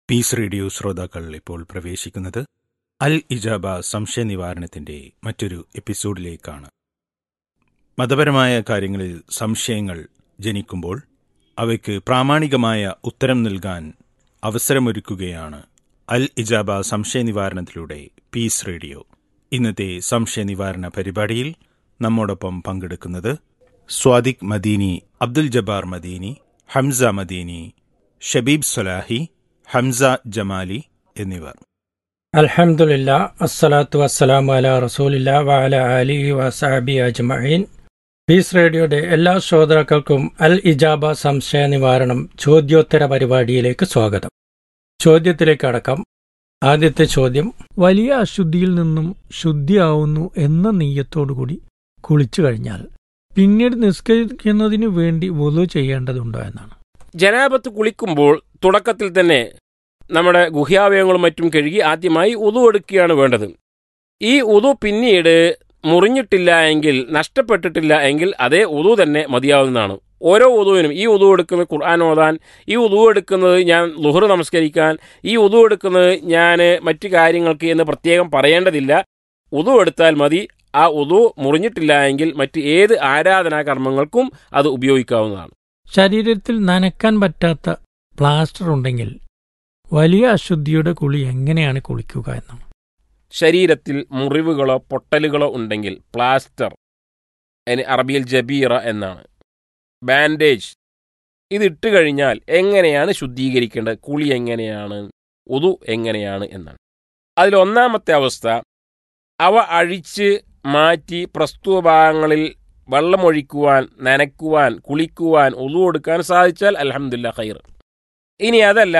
piece radio ശ്രോതാക്കൾ ഇപ്പോൾ പ്രവേശിക്കുന്നത് അൽ ഇജാബ സംശയ നിവാരണത്തിന്റെ മറ്റൊരു എപ്പിസോഡിലേക്കാണ് മതപരമായ കാര്യങ്ങളിൽ സംശയങ്ങൾ ജനിക്കുമ്പോൾ അവയ്ക്ക് പ്രാമാണികമായ ഉത്തരം നൽകാൻ അവസരമൊരുക്കുകയാണ് അൽ ഇജാബ സംശയ നിവാരണത്തിലൂടെ പീസ് റേഡിയോ ഇന്നത്തെ സംശയ നിവാരണ പരിപാടിയിൽ നമ്മോടൊപ്പം പങ്കെടുക്കുന്നത് സ്വാദിഖ് മദീനി അബ്ദുൽ ജബ്ബാർ മദീനി ഹംസ മദീനി ഷബീബ് സൊലാഹി ഹംസ ജമാലി എന്നിവർ അൽഹംദുലില്ലാ അസ്സലാത്തു വസ്സലാമു അല റസൂലില്ല വഅല അലിഹി വസഹബി അജ്മഈൻ പീസ് റേഡിയോയുടെ എല്ലാ ശ്രോതാക്കൾക്കും അൽ ഇജാബ സംശയ നിവാരണം ചോദ്യോത്തര പരിപാടിയിലേക്ക് സ്വാഗതം ചോദ്യത്തിലേക്ക് അടക്കം ആദ്യത്തെ ചോദ്യം വലിയ അശുദ്ധിയിൽ നിന്നും ശുദ്ധിയാവുന്നു എന്ന നെയ്യത്തോടുകൂടി കുളിച്ചു കഴിഞ്ഞാൽ പിന്നീട് നിസ്കരിക്കുന്നതിനു വേണ്ടി വുളു ചെയ്യേണ്ടതുണ്ടോ എന്നാണ് ജനാപത്ത് കുളിക്കുമ്പോൾ തുടക്കത്തിൽ തന്നെ നമ്മുടെ ഗുഹ്യാവയവങ്ങളും മറ്റും കഴുകി ആദ്യമായി ഉതു എടുക്കുകയാണ് വേണ്ടത് ഈ ഉതു പിന്നീട് മുറിഞ്ഞിട്ടില്ല എങ്കിൽ നഷ്ടപ്പെട്ടിട്ടില്ല എങ്കിൽ അതേ ഉതു തന്നെ മതിയാവുന്നതാണ് ഓരോ ഉതുവിനും ഈ ഉതു എടുക്കുന്നത് ഖുർആൻ ഓതാൻ ഈ ഉതു എടുക്കുന്നത് ഞാൻ ലുഹർ നമസ്കരിക്കാൻ ഈ ഉതു എടുക്കുന്നത് ഞാൻ മറ്റു കാര്യങ്ങൾക്ക് എന്ന് പ്രത്യേകം പറയേണ്ടതില്ല ഉതു എടുത്താൽ മതി ആ ഉതു മുറിഞ്ഞിട്ടില്ല എങ്കിൽ മറ്റ് ഏത് ആരാധനാ കർമ്മങ്ങൾക്കും അത് ഉപയോഗിക്കാവുന്നതാണ് ശരീരത്തിൽ നനക്കാൻ പറ്റാത്ത പ്ലാസ്റ്റർ ഉണ്ടെങ്കിൽ വലിയ അശുദ്ധിയുടെ കുളി എങ്ങനെയാണ് കുളിക്കുക എന്നാണ് ശരീരത്തിൽ മുറിവുകളോ പൊട്ടലുകളോ ഉണ്ടെങ്കിൽ പ്ലാസ്റ്റർ അതിന് അറബിയിൽ ജബീറ എന്നാണ് ബാൻഡേജ് ഇത് ഇട്ട് കഴിഞ്ഞാൽ എങ്ങനെയാണ് ശുദ്ധീകരിക്കേണ്ടത് കുളി എങ്ങനെയാണ് ഉതു എങ്ങനെയാണ് എന്നാണ് അതിൽ ഒന്നാമത്തെ അവസ്ഥ അവ അഴിച്ച് മാറ്റി പ്രസ്തുത ഭാഗങ്ങളിൽ വെള്ളമൊഴിക്കുവാൻ നനയ്ക്കുവാൻ കുളിക്കുവാൻ ഉതു കൊടുക്കാൻ സാധിച്ചാൽ അലഹമില്ല ഖൈർ ഇനി അതല്ല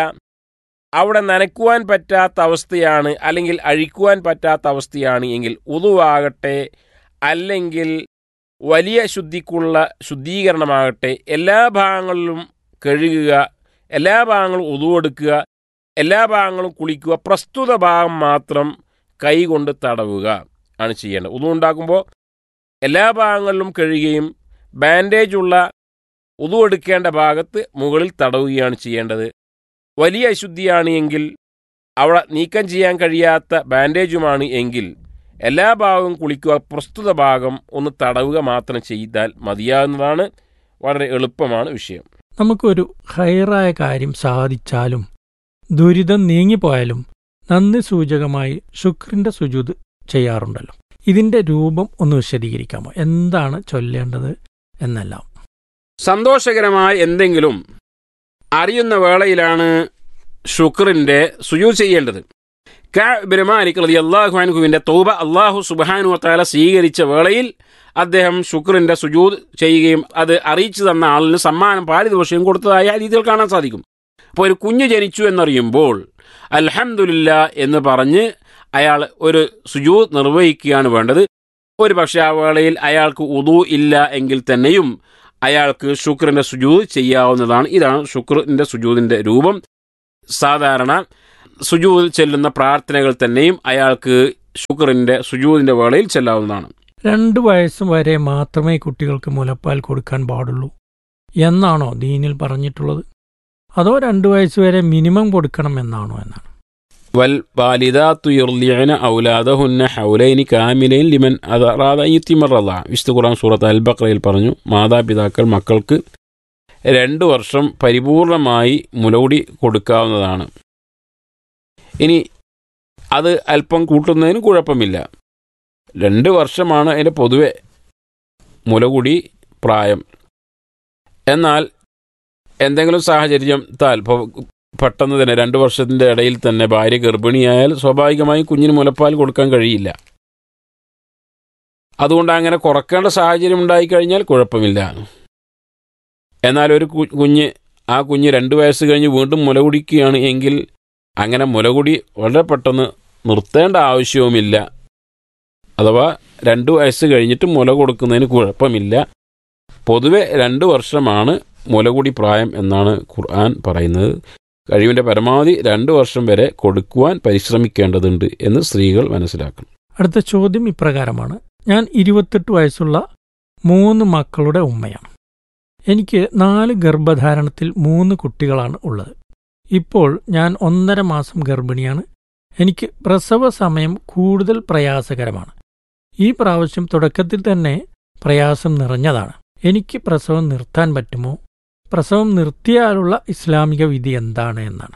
അവിടെ നനയ്ക്കുവാൻ പറ്റാത്ത അവസ്ഥയാണ് അല്ലെങ്കിൽ അഴിക്കുവാൻ പറ്റാത്ത അവസ്ഥയാണ് എങ്കിൽ ഉതുവാകട്ടെ അല്ലെങ്കിൽ വലിയ ശുദ്ധിക്കുള്ള ശുദ്ധീകരണമാകട്ടെ എല്ലാ ഭാഗങ്ങളിലും കഴുകുക എല്ലാ ഭാഗങ്ങളും ഉതുവെടുക്കുക എല്ലാ ഭാഗങ്ങളും കുളിക്കുക പ്രസ്തുത ഭാഗം മാത്രം കൈകൊണ്ട് തടവുക ആണ് ചെയ്യേണ്ടത് ഉതു ഉണ്ടാക്കുമ്പോൾ എല്ലാ ഭാഗങ്ങളിലും കഴുകുകയും ബാൻഡേജ് ഉള്ള ഉതു എടുക്കേണ്ട ഭാഗത്ത് മുകളിൽ തടവുകയാണ് ചെയ്യേണ്ടത് വലിയ അശുദ്ധിയാണ് എങ്കിൽ അവിടെ നീക്കം ചെയ്യാൻ കഴിയാത്ത ബാൻഡേജുമാണ് എങ്കിൽ എല്ലാ ഭാഗവും കുളിക്കുക പ്രസ്തുത ഭാഗം ഒന്ന് തടവുക മാത്രം ചെയ്താൽ മതിയാകുന്നതാണ് വളരെ എളുപ്പമാണ് വിഷയം നമുക്കൊരു ഹൈറായ കാര്യം സാധിച്ചാലും ദുരിതം നീങ്ങിപ്പോയാലും നന്ദി സൂചകമായി ശുക്രിന്റെ സുജൂത് ചെയ്യാറുണ്ടല്ലോ ഇതിന്റെ രൂപം ഒന്ന് വിശദീകരിക്കാമോ എന്താണ് ചൊല്ലേണ്ടത് എന്നെല്ലാം സന്തോഷകരമായ എന്തെങ്കിലും അറിയുന്ന വേളയിലാണ് ഷുക്റിന്റെ സുജൂ ചെയ്യേണ്ടത് കാബിരമാലിക് റതി അള്ളാഹു അൻഹുവിന്റെ തൗബ അള്ളാഹു സുബാനു താല സ്വീകരിച്ച വേളയിൽ അദ്ദേഹം ഷുക്റിന്റെ സുജൂദ് ചെയ്യുകയും അത് അറിയിച്ചു തന്ന ആളിന് സമ്മാനം പാരിതോഷികം കൊടുത്തതായ രീതിയിൽ കാണാൻ സാധിക്കും അപ്പോൾ ഒരു കുഞ്ഞ് ജനിച്ചു എന്നറിയുമ്പോൾ അൽഹംദുലില്ല എന്ന് പറഞ്ഞ് അയാൾ ഒരു സുജൂദ് നിർവഹിക്കുകയാണ് വേണ്ടത് ഒരു പക്ഷേ ആ വേളയിൽ അയാൾക്ക് ഉദു ഇല്ല എങ്കിൽ തന്നെയും അയാൾക്ക് ശുക്രന്റെ സുജൂദ് ചെയ്യാവുന്നതാണ് ഇതാണ് ശുക്രന്റെ സുജൂദിന്റെ രൂപം സാധാരണ സുജൂദ് ചെല്ലുന്ന പ്രാർത്ഥനകൾ തന്നെയും അയാൾക്ക് ശുക്രന്റെ സുജൂദിന്റെ വേളയിൽ ചെല്ലാവുന്നതാണ് രണ്ടു വയസ്സ് വരെ മാത്രമേ കുട്ടികൾക്ക് മുലപ്പാൽ കൊടുക്കാൻ പാടുള്ളൂ എന്നാണോ ദീനിൽ പറഞ്ഞിട്ടുള്ളത് അതോ രണ്ടു വയസ്സ് വരെ മിനിമം കൊടുക്കണം എന്നാണോ എന്നാണ് വൽ വാലിദാത്തു യുർലിഅന ഔലാദഹുന്ന ഹൗലൈനി കാമിലൈൻ ലിമൻ അറാദ യുത്തിമറല്ല വിശുദ്ധ ഖുർആൻ സൂറത്ത് അൽ ബക്രയിൽ പറഞ്ഞു മാതാപിതാക്കൾ മക്കൾക്ക് രണ്ട് വർഷം പരിപൂർണമായി മുലകുടി കൊടുക്കാവുന്നതാണ് ഇനി അത് അല്പം കൂട്ടുന്നതിന് കുഴപ്പമില്ല രണ്ട് വർഷമാണ് അതിൻ്റെ പൊതുവെ മുലകുടി പ്രായം എന്നാൽ എന്തെങ്കിലും സാഹചര്യം താൽ പെട്ടെന്ന് തന്നെ രണ്ട് വർഷത്തിൻ്റെ ഇടയിൽ തന്നെ ഭാര്യ ഗർഭിണിയായാൽ സ്വാഭാവികമായും കുഞ്ഞിന് മുലപ്പാൽ കൊടുക്കാൻ കഴിയില്ല അതുകൊണ്ട് അങ്ങനെ കുറക്കേണ്ട സാഹചര്യം ഉണ്ടായിക്കഴിഞ്ഞാൽ കുഴപ്പമില്ല എന്നാൽ ഒരു കുഞ്ഞ് ആ കുഞ്ഞ് രണ്ട് വയസ്സ് കഴിഞ്ഞ് വീണ്ടും മുല കുടിക്കുകയാണ് എങ്കിൽ അങ്ങനെ മുലകുടി വളരെ പെട്ടെന്ന് നിർത്തേണ്ട ആവശ്യവുമില്ല അഥവാ രണ്ട് വയസ്സ് കഴിഞ്ഞിട്ട് മുല കൊടുക്കുന്നതിന് കുഴപ്പമില്ല പൊതുവെ രണ്ട് വർഷമാണ് മുലകുടി പ്രായം എന്നാണ് ഖുർആൻ പറയുന്നത് കഴിവിൻ്റെ പരമാവധി രണ്ട് വർഷം വരെ കൊടുക്കുവാൻ പരിശ്രമിക്കേണ്ടതുണ്ട് എന്ന് സ്ത്രീകൾ മനസ്സിലാക്കണം അടുത്ത ചോദ്യം ഇപ്രകാരമാണ് ഞാൻ ഇരുപത്തെട്ട് വയസ്സുള്ള മൂന്ന് മക്കളുടെ ഉമ്മയാണ് എനിക്ക് നാല് ഗർഭധാരണത്തിൽ മൂന്ന് കുട്ടികളാണ് ഉള്ളത് ഇപ്പോൾ ഞാൻ ഒന്നര മാസം ഗർഭിണിയാണ് എനിക്ക് പ്രസവ സമയം കൂടുതൽ പ്രയാസകരമാണ് ഈ പ്രാവശ്യം തുടക്കത്തിൽ തന്നെ പ്രയാസം നിറഞ്ഞതാണ് എനിക്ക് പ്രസവം നിർത്താൻ പറ്റുമോ പ്രസവം നിർത്തിയാലുള്ള ഇസ്ലാമിക വിധി എന്താണ് എന്നാണ്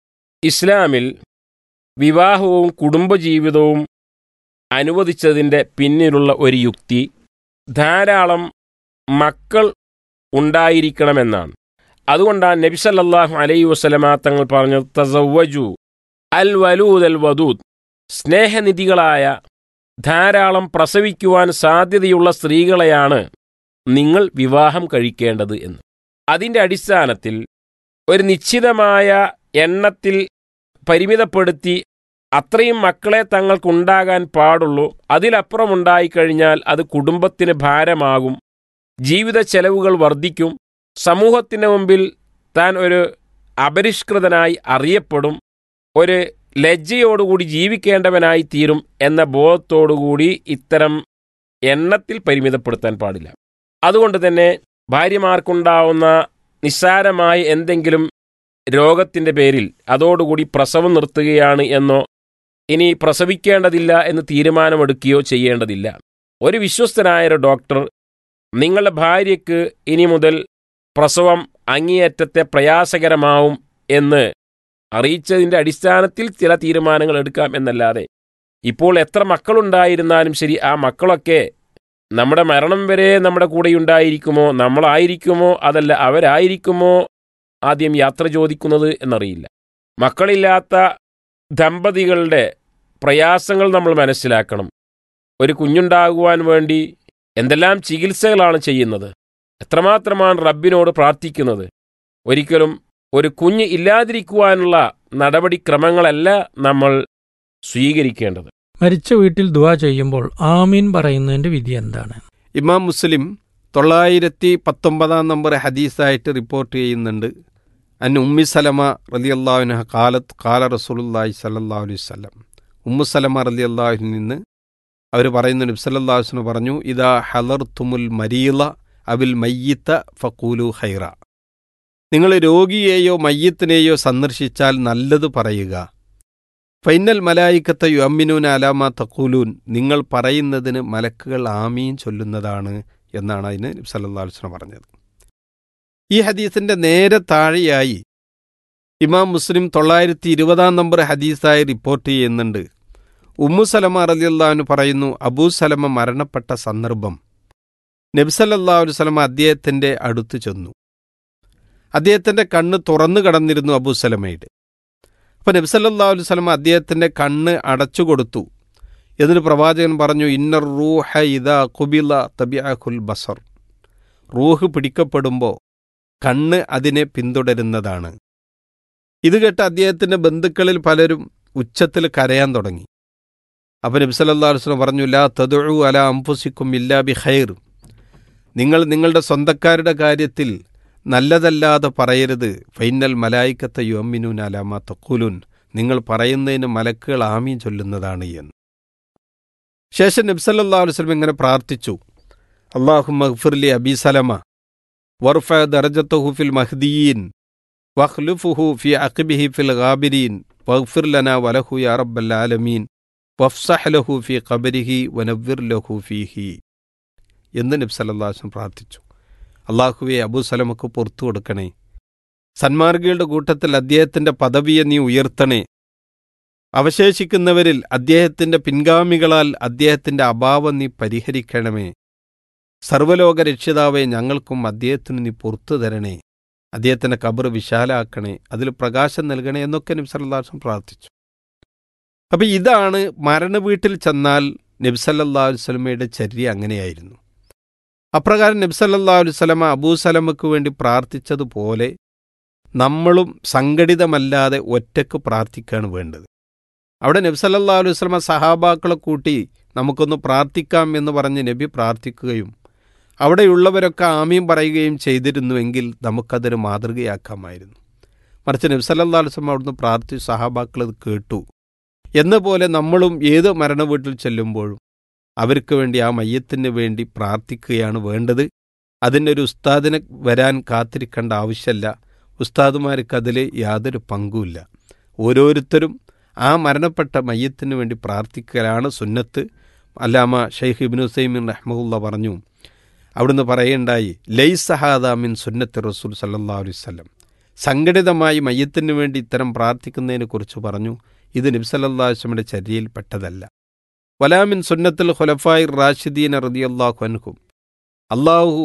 ഇസ്ലാമിൽ വിവാഹവും കുടുംബജീവിതവും അനുവദിച്ചതിൻ്റെ പിന്നിലുള്ള ഒരു യുക്തി ധാരാളം മക്കൾ ഉണ്ടായിരിക്കണമെന്നാണ് അതുകൊണ്ടാണ് നബി സല്ലല്ലാഹു അലൈഹി വസല്ലമ തങ്ങൾ പറഞ്ഞു തസവ്വജു അൽ വലൂദ് അൽ വദൂദ് സ്നേഹനിധികളായ ധാരാളം പ്രസവിക്കുവാൻ സാധ്യതയുള്ള സ്ത്രീകളെയാണ് നിങ്ങൾ വിവാഹം കഴിക്കേണ്ടത് എന്ന് അതിൻ്റെ അടിസ്ഥാനത്തിൽ ഒരു നിശ്ചിതമായ എണ്ണത്തിൽ പരിമിതപ്പെടുത്തി അത്രയും മക്കളെ തങ്ങൾക്കുണ്ടാകാൻ പാടുള്ളൂ അതിലപ്പുറം ഉണ്ടായിക്കഴിഞ്ഞാൽ അത് കുടുംബത്തിന് ഭാരമാകും ജീവിത ചെലവുകൾ വർദ്ധിക്കും സമൂഹത്തിന് മുമ്പിൽ താൻ ഒരു അപരിഷ്കൃതനായി അറിയപ്പെടും ഒരു ലജ്ജയോടുകൂടി ജീവിക്കേണ്ടവനായി തീരും എന്ന ബോധത്തോടുകൂടി ഇത്തരം എണ്ണത്തിൽ പരിമിതപ്പെടുത്താൻ പാടില്ല അതുകൊണ്ട് തന്നെ ഭാര്യമാർക്കുണ്ടാവുന്ന നിസ്സാരമായ എന്തെങ്കിലും രോഗത്തിൻ്റെ പേരിൽ അതോടുകൂടി പ്രസവം നിർത്തുകയാണ് എന്നോ ഇനി പ്രസവിക്കേണ്ടതില്ല എന്ന് തീരുമാനമെടുക്കുകയോ ചെയ്യേണ്ടതില്ല ഒരു വിശ്വസ്തനായ ഒരു ഡോക്ടർ നിങ്ങളുടെ ഭാര്യയ്ക്ക് ഇനി മുതൽ പ്രസവം അങ്ങേയറ്റത്തെ പ്രയാസകരമാവും എന്ന് അറിയിച്ചതിൻ്റെ അടിസ്ഥാനത്തിൽ ചില തീരുമാനങ്ങൾ എടുക്കാം എന്നല്ലാതെ ഇപ്പോൾ എത്ര മക്കളുണ്ടായിരുന്നാലും ശരി ആ മക്കളൊക്കെ നമ്മുടെ മരണം വരെ നമ്മുടെ കൂടെയുണ്ടായിരിക്കുമോ നമ്മളായിരിക്കുമോ അതല്ല അവരായിരിക്കുമോ ആദ്യം യാത്ര ചോദിക്കുന്നത് എന്നറിയില്ല മക്കളില്ലാത്ത ദമ്പതികളുടെ പ്രയാസങ്ങൾ നമ്മൾ മനസ്സിലാക്കണം ഒരു കുഞ്ഞുണ്ടാകുവാൻ വേണ്ടി എന്തെല്ലാം ചികിത്സകളാണ് ചെയ്യുന്നത് എത്രമാത്രമാണ് റബ്ബിനോട് പ്രാർത്ഥിക്കുന്നത് ഒരിക്കലും ഒരു കുഞ്ഞ് ഇല്ലാതിരിക്കുവാനുള്ള നടപടിക്രമങ്ങളല്ല നമ്മൾ സ്വീകരിക്കേണ്ടത് മരിച്ച വീട്ടിൽ ദുവാ ചെയ്യുമ്പോൾ ആമീൻ പറയുന്നതിന്റെ വിധി എന്താണ് ഇമാം മുസ്ലിം തൊള്ളായിരത്തി പത്തൊമ്പതാം നമ്പർ ഹദീസായിട്ട് റിപ്പോർട്ട് ചെയ്യുന്നുണ്ട് അൻ ഉമ്മി സലമ റലി അള്ളാഹുന കാലത്ത് കാല റസൂലുല്ലാഹി സല്ലാ അലൈഹി സ്വലം ഉമ്മു സലമ റലി അള്ളാഹുവിൽ നിന്ന് അവർ പറയുന്നു നബ്സല്ലാഹുസ്നു പറഞ്ഞു ഇതാ ഹലർ തുമുൽ മരീല അബിൽ മയ്യത്ത ഫക്കൂലു ഹൈറ നിങ്ങൾ രോഗിയെയോ മയ്യത്തിനെയോ സന്ദർശിച്ചാൽ നല്ലത് പറയുക ഫൈനൽ മലായിക്കത്ത യുഅമ്മിനൂൻ അലാമ തക്കൂലൂൻ നിങ്ങൾ പറയുന്നതിന് മലക്കുകൾ ആമീൻ ചൊല്ലുന്നതാണ് എന്നാണ് അതിന് സല്ലാസ്ലം പറഞ്ഞത് ഈ ഹദീസിന്റെ നേരെ താഴെയായി ഇമാം മുസ്ലിം തൊള്ളായിരത്തി ഇരുപതാം നമ്പർ ഹദീസായി റിപ്പോർട്ട് ചെയ്യുന്നുണ്ട് ഉമ്മു സലമ റലിയല്ലാവിന് പറയുന്നു അബൂ സലമ മരണപ്പെട്ട സന്ദർഭം നബ്സല്ലാ വസ്ലമ അദ്ദേഹത്തിന്റെ അടുത്ത് ചെന്നു അദ്ദേഹത്തിന്റെ കണ്ണ് തുറന്നു കടന്നിരുന്നു അബൂ സലമയുടെ അപ്പൊ നബ്സല്ലാ വസ്ലമ അദ്ദേഹത്തിന്റെ കണ്ണ് അടച്ചുകൊടുത്തു എന്നിട്ട് പ്രവാചകൻ പറഞ്ഞു ഇന്നർ റൂഹ ഇത കുബില തബിഅഖുൽ ബസർ റൂഹ് പിടിക്കപ്പെടുമ്പോൾ കണ്ണ് അതിനെ പിന്തുടരുന്നതാണ് ഇത് കേട്ട് അദ്ദേഹത്തിന്റെ ബന്ധുക്കളിൽ പലരും ഉച്ചത്തിൽ കരയാൻ തുടങ്ങി അപ്പം നബ്സല്ലാ വസ്ലം പറഞ്ഞു ലാ തദുഴു അല അംഫുസിക്കും ഇല്ലാ ബി ഖൈർ നിങ്ങൾ നിങ്ങളുടെ സ്വന്തക്കാരുടെ കാര്യത്തിൽ നല്ലതല്ലാതെ പറയരുത് ഫൈനൽ മലായിക്കത്തെ യുഅമ്മിനൂൻ അലാമ തക്കൂലുൻ നിങ്ങൾ പറയുന്നതിന് മലക്കുകൾ ആമീൻ ചൊല്ലുന്നതാണ് എന്ന് ശേഷം നബ്സല്ലാ വസ്ലം ഇങ്ങനെ പ്രാർത്ഥിച്ചു അള്ളാഹു മഹ്ഫുർലി അബി സലമ വർഫ ദർജത്തുഹു ഫിൽ മഹ്ദീൻ വഖ്ലുഫുഹു ഫി അഖ്ബിഹി ഫിൽ ഗാബിരീൻ വഗ്ഫിർ ലന വലഹു യാ റബ്ബൽ ആലമീൻ വഫ്സഹ് ലഹു ഫി ഖബരിഹി വനവ്വിർ ലഹു ഫീഹി എന്ന് നബ്സല്ലാസ്ലം പ്രാർത്ഥിച്ചു അള്ളാഹുവെ അബൂ സലമക്ക് പുറത്തു കൊടുക്കണേ സന്മാർഗികളുടെ കൂട്ടത്തിൽ അദ്ദേഹത്തിന്റെ പദവിയെ നീ ഉയർത്തണേ അവശേഷിക്കുന്നവരിൽ അദ്ദേഹത്തിന്റെ പിൻഗാമികളാൽ അദ്ദേഹത്തിന്റെ അഭാവം നീ പരിഹരിക്കണമേ സർവലോക രക്ഷിതാവെ ഞങ്ങൾക്കും അദ്ദേഹത്തിന് നീ പുറത്തു തരണേ അദ്ദേഹത്തിന്റെ കബർ വിശാലാക്കണേ അതിൽ പ്രകാശം നൽകണേ എന്നൊക്കെ നബ്സല്ലാസ്ലം പ്രാർത്ഥിച്ചു അപ്പൊ ഇതാണ് മരണവീട്ടിൽ ചെന്നാൽ നബ്സല്ലാ വസ്ലമയുടെ ചര്യ അങ്ങനെയായിരുന്നു അപ്രകാരം നബ്സല്ലാ വസ്ലമ അബൂ സലമക്ക് വേണ്ടി പ്രാർത്ഥിച്ചതുപോലെ നമ്മളും സംഘടിതമല്ലാതെ ഒറ്റക്ക് പ്രാർത്ഥിക്കുകയാണ് വേണ്ടത് അവിടെ നബ്സല്ലാ അലുസ്ലമ സഹാബാക്കളെ കൂട്ടി നമുക്കൊന്ന് പ്രാർത്ഥിക്കാം എന്ന് പറഞ്ഞ് നബി പ്രാർത്ഥിക്കുകയും അവിടെയുള്ളവരൊക്കെ ആമീം പറയുകയും ചെയ്തിരുന്നുവെങ്കിൽ നമുക്കതൊരു മാതൃകയാക്കാമായിരുന്നു മറിച്ച് നബ്സല്ലാ അലുസ്ലമ അവിടുന്ന് പ്രാർത്ഥിച്ചു സഹാബാക്കൾ അത് കേട്ടു എന്ന പോലെ നമ്മളും ഏത് മരണ വീട്ടിൽ ചെല്ലുമ്പോഴും അവർക്ക് വേണ്ടി ആ മയ്യത്തിന് വേണ്ടി പ്രാർത്ഥിക്കുകയാണ് വേണ്ടത് അതിൻ്റെ ഒരു ഉസ്താദിനെ വരാൻ കാത്തിരിക്കേണ്ട ആവശ്യമല്ല ഉസ്താദുമാർക്ക് അതിൽ യാതൊരു പങ്കുമില്ല ഓരോരുത്തരും ആ മരണപ്പെട്ട മയ്യത്തിന് വേണ്ടി പ്രാർത്ഥിക്കലാണ് സുന്നത്ത് അല്ലാമ ഷെയ്ഖ് ഇബിൻ ഹുസൈമിൻ റഹ്മുല്ല പറഞ്ഞു അവിടുന്ന് പറയുണ്ടായി ലൈസഹാദാമിൻ സുന്നത്ത് റസൂൽ സല്ലാ അലൈവല്ലം സംഘടിതമായി മയ്യത്തിന് വേണ്ടി ഇത്തരം പ്രാർത്ഥിക്കുന്നതിനെക്കുറിച്ച് പറഞ്ഞു ഇത് നബ്സല്ലാസ്ലമിൻ്റെ ചര്യയിൽ പെട്ടതല്ല വലാമിൻ സുന്നത്തുൽ ഖുലഫായി റാഷിദീൻ റതിയല്ലാഹു അൻഹും അള്ളാഹു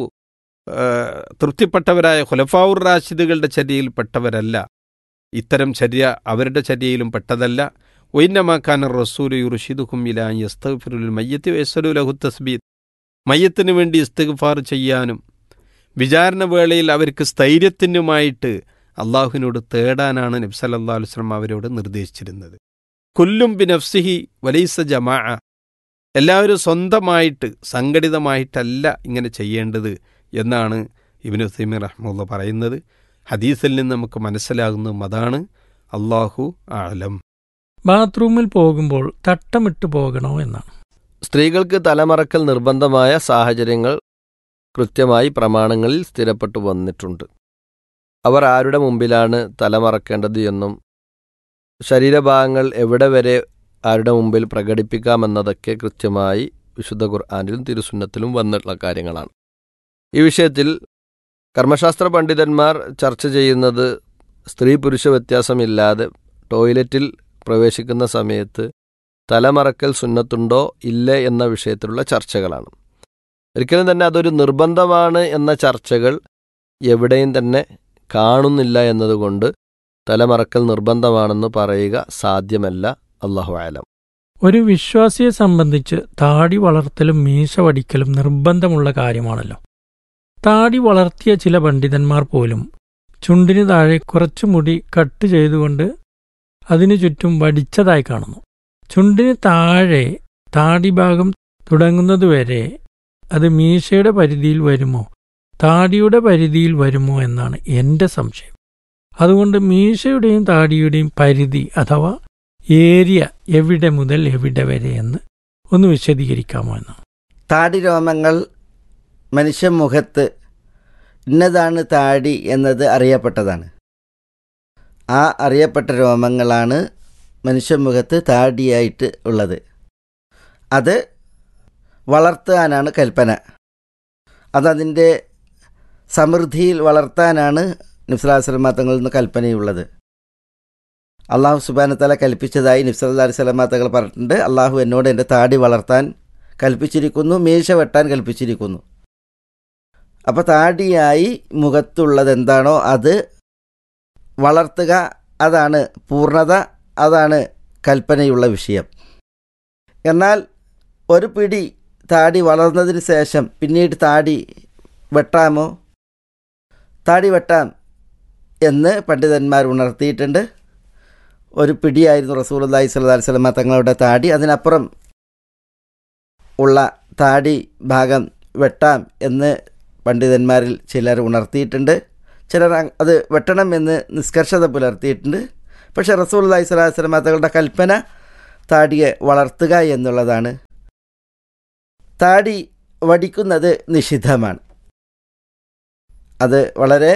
തൃപ്തിപ്പെട്ടവരായ ഖുലഫാവുർ റാഷിദുകളുടെ ചര്യയിൽ പെട്ടവരല്ല ഇത്തരം ചര്യ അവരുടെ ചര്യയിലും പെട്ടതല്ല ഒയിന്നമാക്കാൻ റസൂൽ യുർഷിദുഹും ഇലാ യസ്തഗ്ഫിറുൽ മയ്യത്ത് വയസ്സലു ലഹു തസ്ബീത്ത് മയ്യത്തിന് വേണ്ടി ഇസ്തിഗ്ഫാർ ചെയ്യാനും വിചാരണ വേളയിൽ അവർക്ക് സ്ഥൈര്യത്തിനുമായിട്ട് അള്ളാഹുവിനോട് തേടാനാണ് നബ്സല്ലാ അലുസ്ലം അവരോട് നിർദ്ദേശിച്ചിരുന്നത് കുല്ലും ബി നഫ്സിഹി വലൈസ ജമാ എല്ലാവരും സ്വന്തമായിട്ട് സംഘടിതമായിട്ടല്ല ഇങ്ങനെ ചെയ്യേണ്ടത് എന്നാണ് ഇബിന് സൈമി റഹ്മുള്ള പറയുന്നത് ഹദീസിൽ നിന്ന് നമുക്ക് മനസ്സിലാകുന്നതും അതാണ് അള്ളാഹു ആലം ബാത്റൂമിൽ പോകുമ്പോൾ തട്ടമിട്ട് പോകണോ എന്നാണ് സ്ത്രീകൾക്ക് തലമറക്കൽ നിർബന്ധമായ സാഹചര്യങ്ങൾ കൃത്യമായി പ്രമാണങ്ങളിൽ സ്ഥിരപ്പെട്ടു വന്നിട്ടുണ്ട് അവർ ആരുടെ മുമ്പിലാണ് തലമറക്കേണ്ടത് എന്നും ശരീരഭാഗങ്ങൾ എവിടെ വരെ ആരുടെ മുമ്പിൽ പ്രകടിപ്പിക്കാമെന്നതൊക്കെ കൃത്യമായി വിശുദ്ധ ഖുർആാനിലും തിരുസുന്നത്തിലും വന്നിട്ടുള്ള കാര്യങ്ങളാണ് ഈ വിഷയത്തിൽ കർമ്മശാസ്ത്ര പണ്ഡിതന്മാർ ചർച്ച ചെയ്യുന്നത് സ്ത്രീ പുരുഷ വ്യത്യാസമില്ലാതെ ടോയ്ലറ്റിൽ പ്രവേശിക്കുന്ന സമയത്ത് തലമറക്കൽ സുന്നത്തുണ്ടോ ഇല്ലേ എന്ന വിഷയത്തിലുള്ള ചർച്ചകളാണ് ഒരിക്കലും തന്നെ അതൊരു നിർബന്ധമാണ് എന്ന ചർച്ചകൾ എവിടെയും തന്നെ കാണുന്നില്ല എന്നതുകൊണ്ട് തലമറക്കൽ നിർബന്ധമാണെന്ന് പറയുക സാധ്യമല്ല അള്ളാഹു ആലം ഒരു വിശ്വാസിയെ സംബന്ധിച്ച് താടി വളർത്തലും മീശ വടിക്കലും നിർബന്ധമുള്ള കാര്യമാണല്ലോ താടി വളർത്തിയ ചില പണ്ഡിതന്മാർ പോലും ചുണ്ടിന് താഴെ കുറച്ചു മുടി കട്ട് ചെയ്തുകൊണ്ട് അതിനു ചുറ്റും വടിച്ചതായി കാണുന്നു ചുണ്ടിന് താഴെ താടി ഭാഗം തുടങ്ങുന്നതുവരെ അത് മീശയുടെ പരിധിയിൽ വരുമോ താടിയുടെ പരിധിയിൽ വരുമോ എന്നാണ് എൻ്റെ സംശയം അതുകൊണ്ട് മീശയുടെയും താടിയുടെയും പരിധി അഥവാ ഏരിയ എവിടെ മുതൽ എവിടെ വരെ എന്ന് ഒന്ന് വിശദീകരിക്കാമോ എന്നാണ് താടി രോമങ്ങൾ മനുഷ്യമുഖത്ത് ഇന്നതാണ് താടി എന്നത് അറിയപ്പെട്ടതാണ് ആ അറിയപ്പെട്ട രോമങ്ങളാണ് മനുഷ്യമുഖത്ത് താടിയായിട്ട് ഉള്ളത് അത് വളർത്താനാണ് കൽപ്പന അതതിൻ്റെ സമൃദ്ധിയിൽ വളർത്താനാണ് നിഫ്സലാസ്ലമ തങ്ങളിൽ നിന്ന് കൽപ്പനയുള്ളത് അള്ളാഹു സുബാനത്തല കൽപ്പിച്ചതായി നിഫ്സല്ലാ സ്വലമ തങ്ങൾ പറഞ്ഞിട്ടുണ്ട് അള്ളാഹു എന്നോട് എൻ്റെ താടി വളർത്താൻ കൽപ്പിച്ചിരിക്കുന്നു മീശ വെട്ടാൻ കൽപ്പിച്ചിരിക്കുന്നു അപ്പോൾ താടിയായി മുഖത്തുള്ളത് എന്താണോ അത് വളർത്തുക അതാണ് പൂർണ്ണത അതാണ് കൽപ്പനയുള്ള വിഷയം എന്നാൽ ഒരു പിടി താടി വളർന്നതിന് ശേഷം പിന്നീട് താടി വെട്ടാമോ താടി വെട്ടാം എന്ന് പണ്ഡിതന്മാർ ഉണർത്തിയിട്ടുണ്ട് ഒരു പിടിയായിരുന്നു റസൂൽ അള്ളഹി സ്വല്ലാ സ്വലമ തങ്ങളുടെ താടി അതിനപ്പുറം ഉള്ള താടി ഭാഗം വെട്ടാം എന്ന് പണ്ഡിതന്മാരിൽ ചിലർ ഉണർത്തിയിട്ടുണ്ട് ചിലർ അത് വെട്ടണം എന്ന് നിഷ്കർഷത പുലർത്തിയിട്ടുണ്ട് പക്ഷേ റസൂൽ അള്ളഹി സ്വലാഹു സ്വലമ തങ്ങളുടെ കൽപ്പന താടിയെ വളർത്തുക എന്നുള്ളതാണ് താടി വടിക്കുന്നത് നിഷിദ്ധമാണ് അത് വളരെ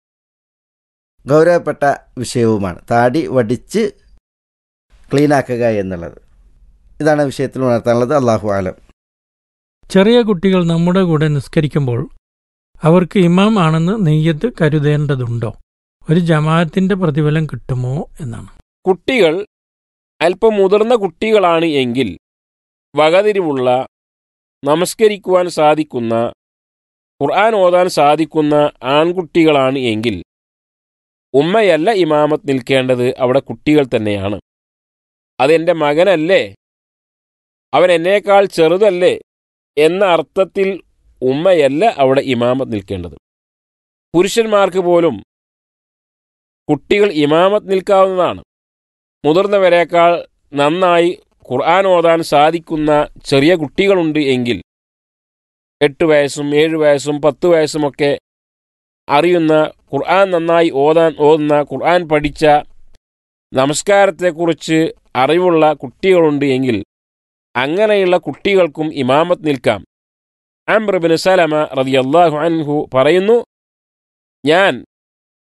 ഗൗരവപ്പെട്ട വിഷയവുമാണ് താടി വടിച്ച് ക്ലീനാക്കുക എന്നുള്ളത് ഇതാണ് വിഷയത്തിൽ ഉണർത്താനുള്ളത് അള്ളാഹു ആലം ചെറിയ കുട്ടികൾ നമ്മുടെ കൂടെ നിസ്കരിക്കുമ്പോൾ അവർക്ക് ഇമാം ആണെന്ന് നെയ്യത്ത് കരുതേണ്ടതുണ്ടോ ഒരു ജമാഅത്തിന്റെ പ്രതിഫലം കിട്ടുമോ എന്നാണ് കുട്ടികൾ അല്പം മുതിർന്ന കുട്ടികളാണ് എങ്കിൽ വകതിരിവുള്ള നമസ്കരിക്കുവാൻ സാധിക്കുന്ന ഖുർആൻ ഓതാൻ സാധിക്കുന്ന ആൺകുട്ടികളാണ് എങ്കിൽ ഉമ്മയല്ല ഇമാമത്ത് നിൽക്കേണ്ടത് അവിടെ കുട്ടികൾ തന്നെയാണ് അതെൻ്റെ മകനല്ലേ അവൻ എന്നേക്കാൾ ചെറുതല്ലേ എന്ന അർത്ഥത്തിൽ ഉമ്മയല്ല അവിടെ ഇമാമത്ത് നിൽക്കേണ്ടത് പുരുഷന്മാർക്ക് പോലും കുട്ടികൾ ഇമാമത്ത് നിൽക്കാവുന്നതാണ് മുതിർന്നവരെക്കാൾ നന്നായി ഖുർആൻ ഓതാൻ സാധിക്കുന്ന ചെറിയ കുട്ടികളുണ്ട് എങ്കിൽ എട്ട് വയസ്സും ഏഴ് വയസ്സും പത്ത് വയസ്സുമൊക്കെ അറിയുന്ന ഖുർആൻ നന്നായി ഓതാൻ ഓതുന്ന ഖുർആൻ പഠിച്ച നമസ്കാരത്തെക്കുറിച്ച് അറിവുള്ള കുട്ടികളുണ്ട് എങ്കിൽ അങ്ങനെയുള്ള കുട്ടികൾക്കും ഇമാമത്ത് നിൽക്കാം അംബ്രബിൻ സലമ റതിയല്ലാഹു അൻഹു പറയുന്നു ഞാൻ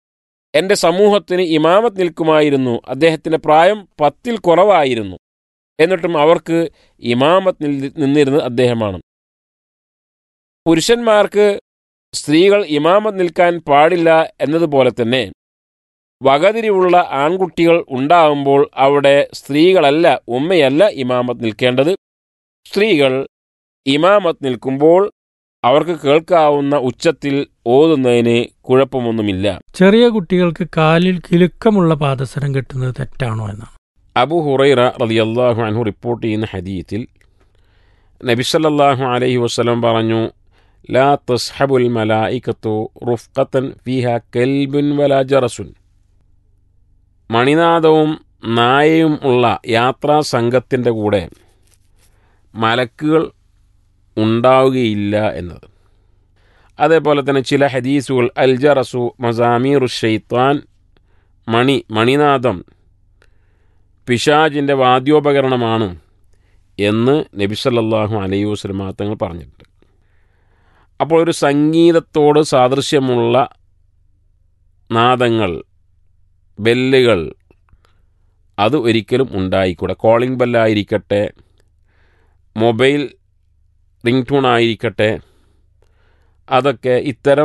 എൻ്റെ സമൂഹത്തിന് ഇമാമത്ത് നിൽക്കുമായിരുന്നു അദ്ദേഹത്തിൻ്റെ പ്രായം പത്തിൽ കുറവായിരുന്നു എന്നിട്ടും അവർക്ക് ഇമാമത്ത് നിൽ- നിന്നിരുന്നത് അദ്ദേഹമാണ് പുരുഷന്മാർക്ക് സ്ത്രീകൾ ഇമാമത്ത് നിൽക്കാൻ പാടില്ല എന്നതുപോലെ തന്നെ വകതിരിവുള്ള ആൺകുട്ടികൾ ഉണ്ടാകുമ്പോൾ അവിടെ സ്ത്രീകളല്ല ഉമ്മയല്ല ഇമാമത്ത് നിൽക്കേണ്ടത് സ്ത്രീകൾ ഇമാമത്ത് നിൽക്കുമ്പോൾ അവർക്ക് കേൾക്കാവുന്ന ഉച്ചത്തിൽ ഓതുന്നതിന് കുഴപ്പമൊന്നുമില്ല ചെറിയ കുട്ടികൾക്ക് കാലിൽ കിലുക്കമുള്ള പാദസരം കെട്ടുന്നത് തെറ്റാണോ എന്നാണ് അബു ഹുറൈറ റളിയല്ലാഹു അൻഹു റിപ്പോർട്ട് ചെയ്യുന്ന ഹദീത്തിൽ നബിസല്ലാഹു അലൈഹി വസ്ലം പറഞ്ഞു ലാ തസ്ഹബുൽ മലായിക്കത്തു റുഫ്ഖത്തൻ ഫിഹ കെൽബുൻ വലാ ജറസുൻ മണിനാദവും നായയും ഉള്ള യാത്രാ സംഘത്തിൻ്റെ കൂടെ മലക്കുകൾ ഉണ്ടാവുകയില്ല എന്നത് അതേപോലെ തന്നെ ചില ഹദീസുകൾ അൽ ജറസു മസാമീറു ഷെയ്ത്താൻ മണി മണിനാദം പിശാജിൻ്റെ വാദ്യോപകരണമാണ് എന്ന് നബി സല്ലല്ലാഹു അലൈഹി വസല്ലമ തങ്ങൾ പറഞ്ഞിട്ടുണ്ട് അപ്പോൾ ഒരു സംഗീതത്തോട് സാദൃശ്യമുള്ള നാദങ്ങൾ ബെല്ലുകൾ അത് ഒരിക്കലും ഉണ്ടായിക്കൂടെ കോളിംഗ് ബെല്ലായിരിക്കട്ടെ മൊബൈൽ റിംഗ് ടൂൺ ആയിരിക്കട്ടെ അതൊക്കെ ഇത്തരം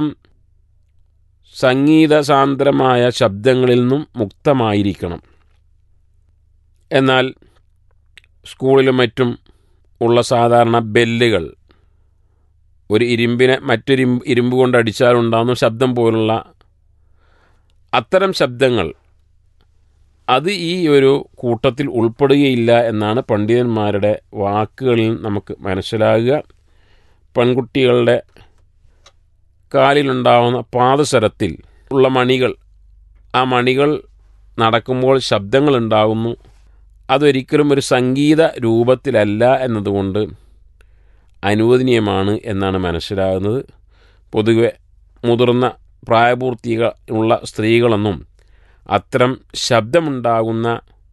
സംഗീതസാന്ദ്രമായ ശബ്ദങ്ങളിൽ നിന്നും മുക്തമായിരിക്കണം എന്നാൽ സ്കൂളിലും മറ്റും ഉള്ള സാധാരണ ബെല്ലുകൾ ഒരു ഇരുമ്പിനെ മറ്റൊരു ഇരുമ്പ് ഇരുമ്പ് കൊണ്ട് അടിച്ചാലുണ്ടാകുന്ന ശബ്ദം പോലുള്ള അത്തരം ശബ്ദങ്ങൾ അത് ഈ ഒരു കൂട്ടത്തിൽ ഉൾപ്പെടുകയില്ല എന്നാണ് പണ്ഡിതന്മാരുടെ വാക്കുകളിൽ നമുക്ക് മനസ്സിലാകുക പെൺകുട്ടികളുടെ കാലിലുണ്ടാവുന്ന പാദസരത്തിൽ ഉള്ള മണികൾ ആ മണികൾ നടക്കുമ്പോൾ ശബ്ദങ്ങൾ ഉണ്ടാകുന്നു അതൊരിക്കലും ഒരു സംഗീത രൂപത്തിലല്ല എന്നതുകൊണ്ട് അനുവദനീയമാണ് എന്നാണ് മനസ്സിലാകുന്നത് പൊതുവെ മുതിർന്ന പ്രായപൂർത്തിക ഉള്ള സ്ത്രീകളൊന്നും അത്തരം ശബ്ദമുണ്ടാകുന്ന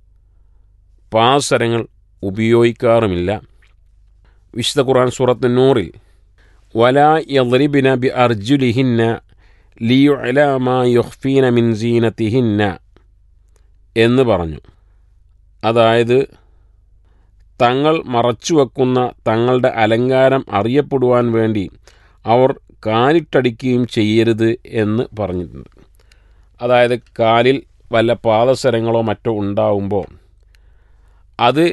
പാസരങ്ങൾ ഉപയോഗിക്കാറുമില്ല വിശുദ്ധ ഖുർആൻ സൂറത്ത് നൂറിൽ വലാ യദ്രിബിന ബി അർജുലിഹിന്ന ലിയുഅലാമ യുഖ്ഫീന മിൻ സീനത്തിഹിന്ന എന്ന് പറഞ്ഞു അതായത് തങ്ങൾ മറച്ചുവെക്കുന്ന തങ്ങളുടെ അലങ്കാരം അറിയപ്പെടുവാൻ വേണ്ടി അവർ കാലിട്ടടിക്കുകയും ചെയ്യരുത് എന്ന് പറഞ്ഞിട്ടുണ്ട് അതായത് കാലിൽ വല്ല പാദസരങ്ങളോ മറ്റോ ഉണ്ടാവുമ്പോൾ അത്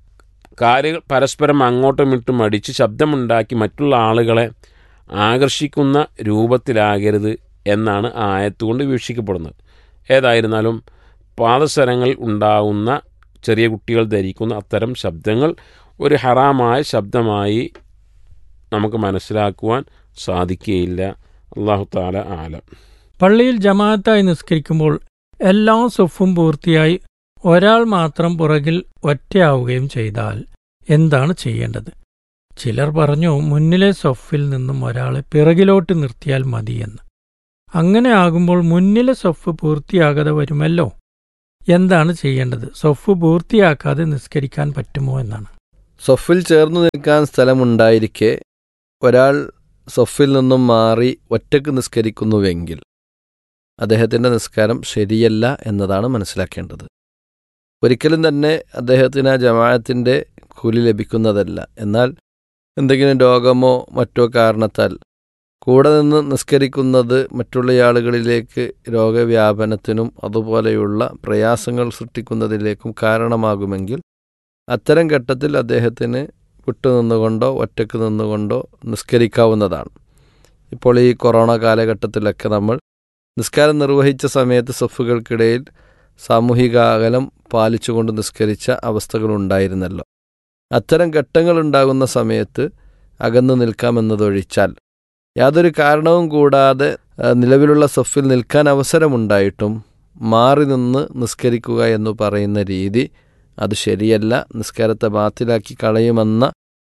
കാലുകൾ പരസ്പരം അങ്ങോട്ടും ഇട്ടും അടിച്ച് ശബ്ദമുണ്ടാക്കി മറ്റുള്ള ആളുകളെ ആകർഷിക്കുന്ന രൂപത്തിലാകരുത് എന്നാണ് ആ ആയത്തുകൊണ്ട് വീക്ഷിക്കപ്പെടുന്നത് ഏതായിരുന്നാലും പാദസരങ്ങൾ ഉണ്ടാവുന്ന ചെറിയ കുട്ടികൾ ധരിക്കുന്ന അത്തരം ശബ്ദങ്ങൾ ഒരു ഹറാമായ ശബ്ദമായി നമുക്ക് മനസ്സിലാക്കുവാൻ സാധിക്കുകയില്ല അള്ളാഹു താല ആലം പള്ളിയിൽ ജമാഅത്തായി നിസ്കരിക്കുമ്പോൾ എല്ലാ സുഫും പൂർത്തിയായി ഒരാൾ മാത്രം പുറകിൽ ഒറ്റയാവുകയും ചെയ്താൽ എന്താണ് ചെയ്യേണ്ടത് ചിലർ പറഞ്ഞു മുന്നിലെ സൊഫിൽ നിന്നും ഒരാളെ പിറകിലോട്ട് നിർത്തിയാൽ മതിയെന്ന് അങ്ങനെ ആകുമ്പോൾ മുന്നിലെ സൊഫ് പൂർത്തിയാകാതെ വരുമല്ലോ എന്താണ് ചെയ്യേണ്ടത് സൊഫ് പൂർത്തിയാക്കാതെ നിസ്കരിക്കാൻ പറ്റുമോ എന്നാണ് സൊഫിൽ ചേർന്നു നിൽക്കാൻ സ്ഥലമുണ്ടായിരിക്കെ ഒരാൾ സൊഫിൽ നിന്നും മാറി ഒറ്റക്ക് നിസ്കരിക്കുന്നുവെങ്കിൽ അദ്ദേഹത്തിൻ്റെ നിസ്കാരം ശരിയല്ല എന്നതാണ് മനസ്സിലാക്കേണ്ടത് ഒരിക്കലും തന്നെ അദ്ദേഹത്തിന് ആ ജമാഅത്തിൻ്റെ കൂലി ലഭിക്കുന്നതല്ല എന്നാൽ എന്തെങ്കിലും രോഗമോ മറ്റോ കാരണത്താൽ കൂടെ നിന്ന് നിസ്കരിക്കുന്നത് മറ്റുള്ള ആളുകളിലേക്ക് രോഗവ്യാപനത്തിനും അതുപോലെയുള്ള പ്രയാസങ്ങൾ സൃഷ്ടിക്കുന്നതിലേക്കും കാരണമാകുമെങ്കിൽ അത്തരം ഘട്ടത്തിൽ അദ്ദേഹത്തിന് വിട്ടുനിന്നുകൊണ്ടോ ഒറ്റക്ക് നിന്നുകൊണ്ടോ നിസ്കരിക്കാവുന്നതാണ് ഇപ്പോൾ ഈ കൊറോണ കാലഘട്ടത്തിലൊക്കെ നമ്മൾ നിസ്കാരം നിർവഹിച്ച സമയത്ത് സഫുകൾക്കിടയിൽ സാമൂഹിക അകലം പാലിച്ചുകൊണ്ട് നിസ്കരിച്ച അവസ്ഥകളുണ്ടായിരുന്നല്ലോ അത്തരം ഘട്ടങ്ങളുണ്ടാകുന്ന സമയത്ത് അകന്നു നിൽക്കാമെന്നതൊഴിച്ചാൽ യാതൊരു കാരണവും കൂടാതെ ആ, നിലവിലുള്ള സഫിൽ നിൽക്കാൻ അവസരമുണ്ടായിട്ടും മാറി നിന്ന് നിസ്കരിക്കുക എന്ന് പറയുന്ന രീതി അത് ശരിയല്ല നിസ്കാരത്തെ ബാത്തിലാക്കി കളയുമെന്ന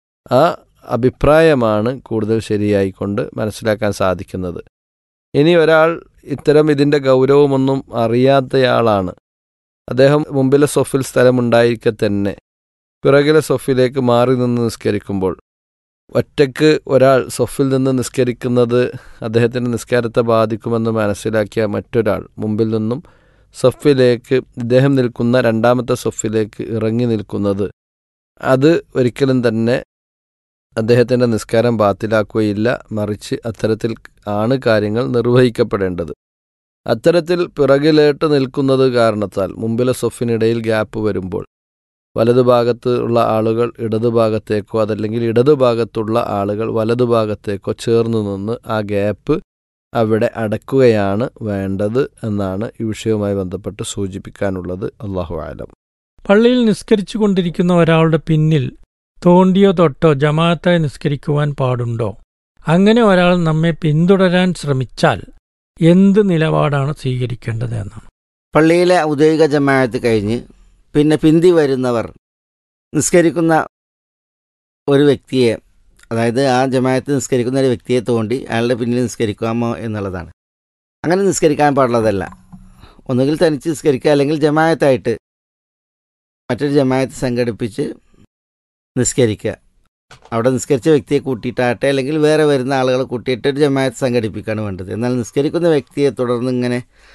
ആ അഭിപ്രായമാണ് കൂടുതൽ ശരിയായിക്കൊണ്ട് മനസ്സിലാക്കാൻ സാധിക്കുന്നത് ഇനി ഒരാൾ ഇത്തരം ഇതിൻ്റെ ഗൗരവമൊന്നും അറിയാത്തയാളാണ് അദ്ദേഹം മുമ്പിലെ സൊഫിൽ സ്ഥലമുണ്ടായിരിക്കെ തന്നെ പിറകിലെ സൊഫിലേക്ക് മാറി നിന്ന് നിസ്കരിക്കുമ്പോൾ ഒറ്റയ്ക്ക് ഒരാൾ സൊഫിൽ നിന്ന് നിസ്കരിക്കുന്നത് അദ്ദേഹത്തിൻ്റെ നിസ്കാരത്തെ ബാധിക്കുമെന്ന് മനസ്സിലാക്കിയ മറ്റൊരാൾ മുമ്പിൽ നിന്നും സൊഫിലേക്ക് ഇദ്ദേഹം നിൽക്കുന്ന രണ്ടാമത്തെ സൊഫിലേക്ക് ഇറങ്ങി നിൽക്കുന്നത് അത് ഒരിക്കലും തന്നെ അദ്ദേഹത്തിൻ്റെ നിസ്കാരം ബാത്തിലാക്കുകയില്ല മറിച്ച് അത്തരത്തിൽ ആണ് കാര്യങ്ങൾ നിർവഹിക്കപ്പെടേണ്ടത് അത്തരത്തിൽ പിറകിലേട്ട് നിൽക്കുന്നത് കാരണത്താൽ മുമ്പിലെ സൊഫിനിടയിൽ ഗ്യാപ്പ് വരുമ്പോൾ വലതുഭാഗത്ത് ഉള്ള ആളുകൾ ഇടതുഭാഗത്തേക്കോ അതല്ലെങ്കിൽ ഇടതുഭാഗത്തുള്ള ആളുകൾ വലതുഭാഗത്തേക്കോ ചേർന്ന് നിന്ന് ആ ഗ്യാപ്പ് അവിടെ അടക്കുകയാണ് വേണ്ടത് എന്നാണ് ഈ വിഷയവുമായി ബന്ധപ്പെട്ട് സൂചിപ്പിക്കാനുള്ളത് അള്ളാഹു ആലം പള്ളിയിൽ നിസ്കരിച്ചു കൊണ്ടിരിക്കുന്ന ഒരാളുടെ പിന്നിൽ തോണ്ടിയോ തൊട്ടോ ജമാഅത്തായി നിസ്കരിക്കുവാൻ പാടുണ്ടോ അങ്ങനെ ഒരാൾ നമ്മെ പിന്തുടരാൻ ശ്രമിച്ചാൽ എന്ത് നിലപാടാണ് സ്വീകരിക്കേണ്ടത് എന്നാണ് പള്ളിയിലെ ഔദ്യോഗിക ജമാഅത്ത് കഴിഞ്ഞ് പിന്നെ പിന്തി വരുന്നവർ നിസ്കരിക്കുന്ന ഒരു വ്യക്തിയെ അതായത് ആ ജമാഅത്ത് നിസ്കരിക്കുന്ന ഒരു വ്യക്തിയെ തോണ്ടി അയാളുടെ പിന്നിൽ നിസ്കരിക്കാമോ എന്നുള്ളതാണ് അങ്ങനെ നിസ്കരിക്കാൻ പാടുള്ളതല്ല ഒന്നുകിൽ തനിച്ച് നിസ്കരിക്കുക അല്ലെങ്കിൽ ജമാഅത്തായിട്ട് മറ്റൊരു ജമാഅത്ത് സംഘടിപ്പിച്ച് നിസ്കരിക്കുക അവിടെ നിസ്കരിച്ച വ്യക്തിയെ കൂട്ടിയിട്ടാട്ടെ അല്ലെങ്കിൽ വേറെ വരുന്ന ആളുകളെ കൂട്ടിയിട്ട് ഒരു ജമാഅത്ത് സംഘടിപ്പിക്കുകയാണ് വേണ്ടത് എന്നാൽ നിസ്കരിക്കുന്ന വ്യക്തിയെ തുടർന്ന് ഇങ്ങനെ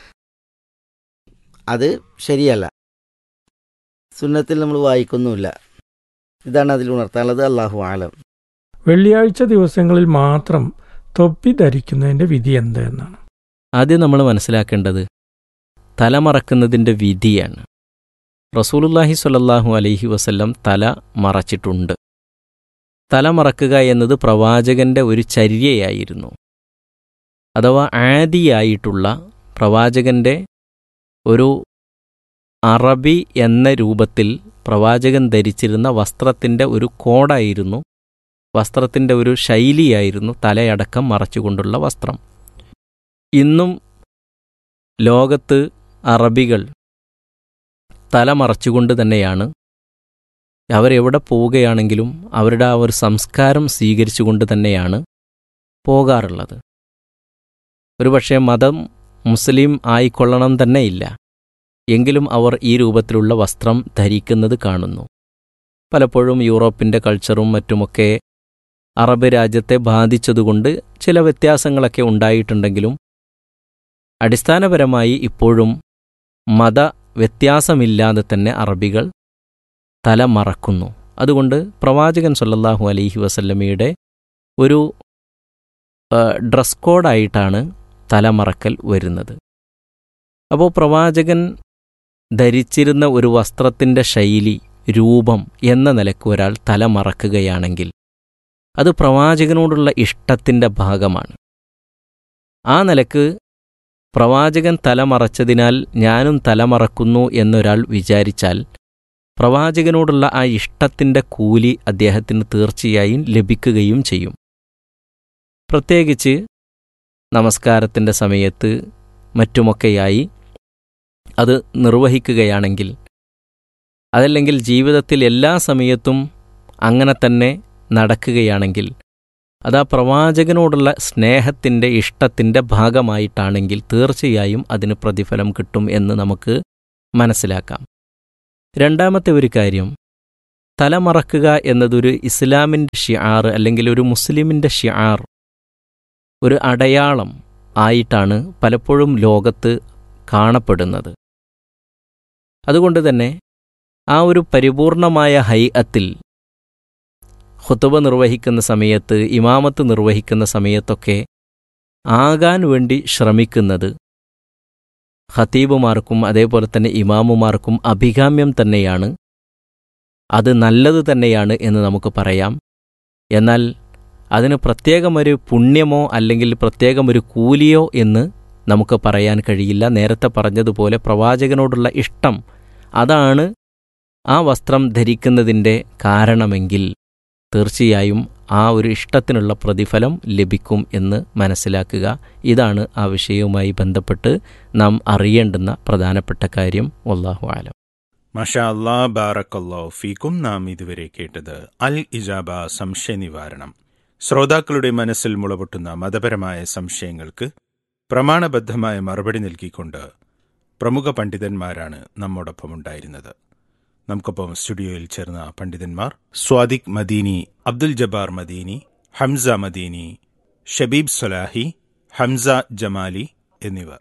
അത് ശരിയല്ല സുന്നത്തിൽ നമ്മൾ വായിക്കുന്നുമില്ല ഇതാണ് അതിൽ ഉണർത്താനുള്ളത് അള്ളാഹു ആലം വെള്ളിയാഴ്ച ദിവസങ്ങളിൽ മാത്രം തൊപ്പി ധരിക്കുന്നതിന്റെ വിധി എന്ത് എന്നാണ് ആദ്യം നമ്മൾ മനസ്സിലാക്കേണ്ടത് തലമറക്കുന്നതിൻ്റെ വിധിയാണ് റസൂലുല്ലാഹി സ്വല്ലല്ലാഹു അലൈഹി വസല്ലം തല മറച്ചിട്ടുണ്ട് തല മറക്കുക എന്നത് പ്രവാചകന്റെ ഒരു ചര്യയായിരുന്നു അഥവാ ആദിയായിട്ടുള്ള പ്രവാചകന്റെ ഒരു അറബി എന്ന രൂപത്തിൽ പ്രവാചകൻ ധരിച്ചിരുന്ന വസ്ത്രത്തിൻ്റെ ഒരു കോഡായിരുന്നു വസ്ത്രത്തിൻ്റെ ഒരു ശൈലിയായിരുന്നു തലയടക്കം മറച്ചുകൊണ്ടുള്ള വസ്ത്രം ഇന്നും ലോകത്ത് അറബികൾ തല മറച്ചുകൊണ്ട് തന്നെയാണ് അവരെവിടെ പോവുകയാണെങ്കിലും അവരുടെ ആ ഒരു സംസ്കാരം സ്വീകരിച്ചുകൊണ്ട് തന്നെയാണ് പോകാറുള്ളത് ഒരുപക്ഷെ മതം മുസ്ലിം ആയിക്കൊള്ളണം തന്നെയില്ല എങ്കിലും അവർ ഈ രൂപത്തിലുള്ള വസ്ത്രം ധരിക്കുന്നത് കാണുന്നു പലപ്പോഴും യൂറോപ്പിൻ്റെ കൾച്ചറും മറ്റുമൊക്കെ അറബ് രാജ്യത്തെ ബാധിച്ചതുകൊണ്ട് ചില വ്യത്യാസങ്ങളൊക്കെ ഉണ്ടായിട്ടുണ്ടെങ്കിലും അടിസ്ഥാനപരമായി ഇപ്പോഴും മത വ്യത്യാസമില്ലാതെ തന്നെ അറബികൾ തല മറക്കുന്നു അതുകൊണ്ട് പ്രവാചകൻ സല്ലല്ലാഹു അലൈഹി വസല്ലമയുടെ ഒരു ആ, ഡ്രസ് കോഡായിട്ടാണ് തലമറക്കൽ വരുന്നത് അപ്പോൾ പ്രവാചകൻ ധരിച്ചിരുന്ന ഒരു വസ്ത്രത്തിൻ്റെ ശൈലി രൂപം എന്ന നിലക്ക് ഒരാൾ തല മറക്കുകയാണെങ്കിൽ അത് പ്രവാചകനോടുള്ള ഇഷ്ടത്തിൻ്റെ ഭാഗമാണ് ആ നിലക്ക് പ്രവാചകൻ തലമറച്ചതിനാൽ ഞാനും തലമറക്കുന്നു എന്നൊരാൾ വിചാരിച്ചാൽ പ്രവാചകനോടുള്ള ആ ഇഷ്ടത്തിൻ്റെ കൂലി അദ്ദേഹത്തിന് തീർച്ചയായും ലഭിക്കുകയും ചെയ്യും പ്രത്യേകിച്ച് നമസ്കാരത്തിൻ്റെ സമയത്ത് മറ്റുമൊക്കെയായി അത് നിർവഹിക്കുകയാണെങ്കിൽ അതല്ലെങ്കിൽ ജീവിതത്തിൽ എല്ലാ സമയത്തും അങ്ങനെ തന്നെ നടക്കുകയാണെങ്കിൽ അത് ആ പ്രവാചകനോടുള്ള സ്നേഹത്തിൻ്റെ ഇഷ്ടത്തിൻ്റെ ഭാഗമായിട്ടാണെങ്കിൽ തീർച്ചയായും അതിന് പ്രതിഫലം കിട്ടും എന്ന് നമുക്ക് മനസ്സിലാക്കാം രണ്ടാമത്തെ ഒരു കാര്യം തലമറക്കുക എന്നതൊരു ഇസ്ലാമിൻ്റെ ഷിയാർ അല്ലെങ്കിൽ ഒരു മുസ്ലിമിൻ്റെ ഷിയാർ ഒരു അടയാളം ആയിട്ടാണ് പലപ്പോഴും ലോകത്ത് കാണപ്പെടുന്നത് അതുകൊണ്ട് തന്നെ ആ ഒരു പരിപൂർണമായ ഹൈഅത്തിൽ ഹുത്തുബ നിർവഹിക്കുന്ന സമയത്ത് ഇമാമത്ത് നിർവഹിക്കുന്ന സമയത്തൊക്കെ ആകാൻ വേണ്ടി ശ്രമിക്കുന്നത് ഖത്തീബുമാർക്കും അതേപോലെ തന്നെ ഇമാമുമാർക്കും അഭികാമ്യം തന്നെയാണ് അത് നല്ലത് തന്നെയാണ് എന്ന് നമുക്ക് പറയാം എന്നാൽ അതിന് പ്രത്യേകമൊരു പുണ്യമോ അല്ലെങ്കിൽ പ്രത്യേകമൊരു കൂലിയോ എന്ന് നമുക്ക് പറയാൻ കഴിയില്ല നേരത്തെ പറഞ്ഞതുപോലെ പ്രവാചകനോടുള്ള ഇഷ്ടം അതാണ് ആ വസ്ത്രം ധരിക്കുന്നതിൻ്റെ കാരണമെങ്കിൽ തീർച്ചയായും ആ ഒരു ഇഷ്ടത്തിനുള്ള പ്രതിഫലം ലഭിക്കും എന്ന് മനസ്സിലാക്കുക ഇതാണ് ആ വിഷയവുമായി ബന്ധപ്പെട്ട് നാം അറിയേണ്ടുന്ന പ്രധാനപ്പെട്ട കാര്യം വല്ലാഹു ആലം മഷാ അല്ലാ ബാറക്കല്ലോ ഫീക്കും നാം ഇതുവരെ കേട്ടത് അൽ ഇജാബ സംശയ നിവാരണം ശ്രോതാക്കളുടെ മനസ്സിൽ മുളപൊട്ടുന്ന മതപരമായ സംശയങ്ങൾക്ക് പ്രമാണബദ്ധമായ മറുപടി നൽകിക്കൊണ്ട് പ്രമുഖ പണ്ഡിതന്മാരാണ് നമ്മോടൊപ്പം ഉണ്ടായിരുന്നത് നമുക്കൊപ്പം സ്റ്റുഡിയോയിൽ ചേർന്ന പണ്ഡിതന്മാർ സ്വാദിഖ് മദീനി അബ്ദുൽ ജബ്ബാർ മദീനി ഹംസ മദീനി ഷബീബ് സൊലാഹി ഹംസ ജമാലി എന്നിവർ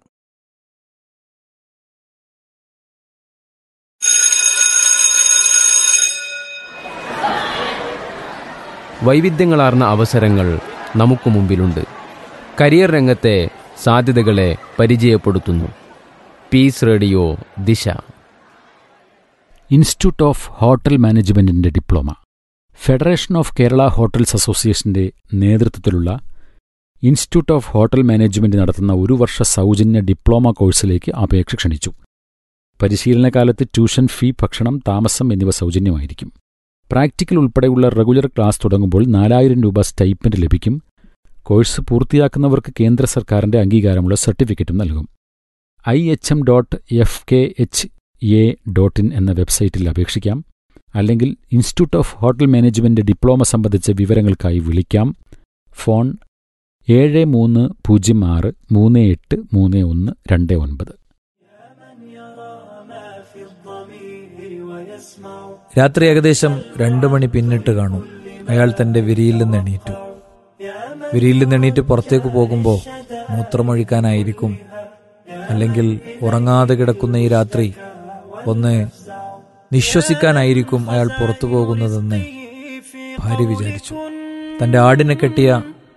വൈവിധ്യങ്ങളാർന്ന അവസരങ്ങൾ നമുക്ക് മുമ്പിലുണ്ട് കരിയർ രംഗത്തെ സാധ്യതകളെ പരിചയപ്പെടുത്തുന്നു peace radio Disha institute of hotel മാനേജ്മെന്റിന്റെ diploma federation of Kerala hotels അസോസിയേഷന്റെ നേതൃത്വത്തിലുള്ള ഇൻസ്റ്റിറ്റ്യൂട്ട് ഓഫ് ഹോട്ടൽ മാനേജ്മെന്റ് നടത്തുന്ന ഒരു വർഷ സൗജന്യ ഡിപ്ലോമ കോഴ്സിലേക്ക് അപേക്ഷ ക്ഷണിച്ചു പരിശീലനകാലത്ത് ട്യൂഷൻ ഫീ ഭക്ഷണം താമസം എന്നിവ സൗജന്യമായിരിക്കും പ്രാക്ടിക്കൽ ഉൾപ്പെടെയുള്ള റെഗുലർ ക്ലാസ് തുടങ്ങുമ്പോൾ നാലായിരം രൂപ സ്റ്റൈപ്പൻഡ് ലഭിക്കും കോഴ്സ് പൂർത്തിയാക്കുന്നവർക്ക് കേന്ദ്ര സർക്കാരിന്റെ അംഗീകാരമുള്ള സർട്ടിഫിക്കറ്റും നൽകും I H M dot F K H A dot in എന്ന വെബ്സൈറ്റിൽ അപേക്ഷിക്കാം അല്ലെങ്കിൽ institute of hotel management diploma സംബന്ധിച്ച വിവരങ്ങൾക്കായി വിളിക്കാം ഫോൺ ഏഴ് മൂന്ന് പൂജ്യം ആറ് മൂന്ന് എട്ട് മൂന്ന് ഒന്ന് രണ്ട് ഒൻപത് രാത്രി ഏകദേശം രണ്ടു മണി പിന്നിട്ട് കാണും അയാൾ തന്റെ വിരിയിൽ നിന്ന് എണീറ്റു വിരിയിൽ നിന്ന് എണീറ്റ് പുറത്തേക്ക് പോകുമ്പോൾ മൂത്രമൊഴിക്കാനായിരിക്കും അല്ലെങ്കിൽ ഉറങ്ങാതെ കിടക്കുന്ന ഈ രാത്രി ഒന്ന് നിശ്വസിക്കാനായിരിക്കും അയാൾ പുറത്തു പോകുന്നതെന്ന് ഭാര്യ വിചാരിച്ചു തന്റെ ആടിനെ കെട്ടിയ